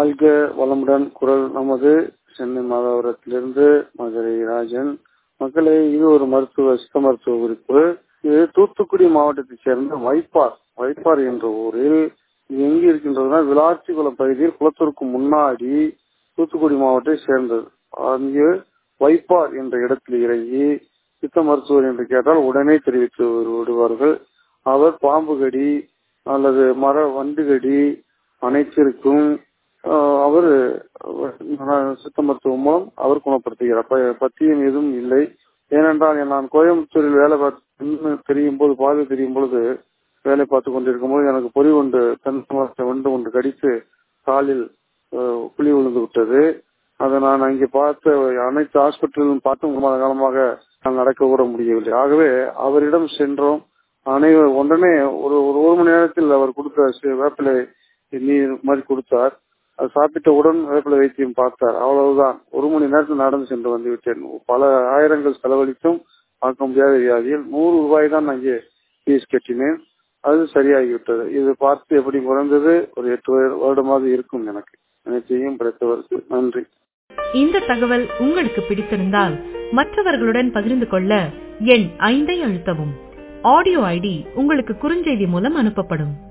வாழ்க வளமுடன் குரல் நமது சென்னை மாதவரத்திலிருந்து மதுரை ராஜன் மக்களே இது ஒரு மருத்துவ சித்த மருத்துவ குறிப்பு இது தூத்துக்குடி மாவட்டத்தைச் சேர்ந்த வைப்பார் வைப்பார் என்ற ஊரில் இது எங்கு இருக்கின்றதுன்னா விளாச்சிக்குளம் பகுதியில் குளத்தூருக்கு முன்னாடி தூத்துக்குடி மாவட்டத்தை சேர்ந்தது அங்கு வைப்பார் என்ற இடத்தில் இறங்கி சித்த மருத்துவர் என்று கேட்டால் உடனே தெரிவித்து விடுவார்கள் அவர் பாம்பு கடி அல்லது மர வண்டு கடி அனைத்திற்கும் அவர் சித்த மருத்துவம் மூலம் அவர் குணப்படுத்துகிறார் பத்தியம் எதுவும் இல்லை ஏனென்றால் நான் கோயம்புத்தூரில் வேலை பார்த்து தெரியும் போது பார்வை தெரியும் பொழுது வேலை பார்த்து கொண்டிருக்கும் போது எனக்கு பொறி ஒன்று தென்னை வண்டு ஒன்று கடித்து காலில் குழி விழுந்து விட்டது அதை நான் அங்கே பார்த்த அனைத்து ஹாஸ்பிட்டலும் பார்த்தும் ரொம்ப காலமாக நான் நடக்க கூட முடியவில்லை ஆகவே அவரிடம் சென்றோம் அனைவர் உடனே ஒரு ஒரு மணி நேரத்தில் அவர் கொடுத்த வேப்பிலை நீர் மாதிரி கொடுத்தார் அது சாப்பிட்டவுடன் வேப்பிலை வைத்தியம் பார்த்தார் அவ்வளவுதான் ஒரு மணி நேரத்தில் நடந்து சென்று வந்து விட்டேன் பல ஆயிரங்கள் செலவழித்தும் பார்க்க முடியாத வியாதியில் நூறு ரூபாய் தான் அங்கே ஃபீஸ் கட்டினேன் அது சரியாகிவிட்டது இது பார்த்து எப்படி குறைந்தது ஒரு எட்டு வருடமாக இருக்கும் எனக்கு அனைத்தையும் படைத்தவருக்கு நன்றி இந்த தகவல் உங்களுக்கு பிடித்திருந்தால் மற்றவர்களுடன் பகிர்ந்து கொள்ள எண் ஐந்தை அழுத்தவும் ஆடியோ ஐடி உங்களுக்கு குறுஞ்செய்தி மூலம் அனுப்பப்படும்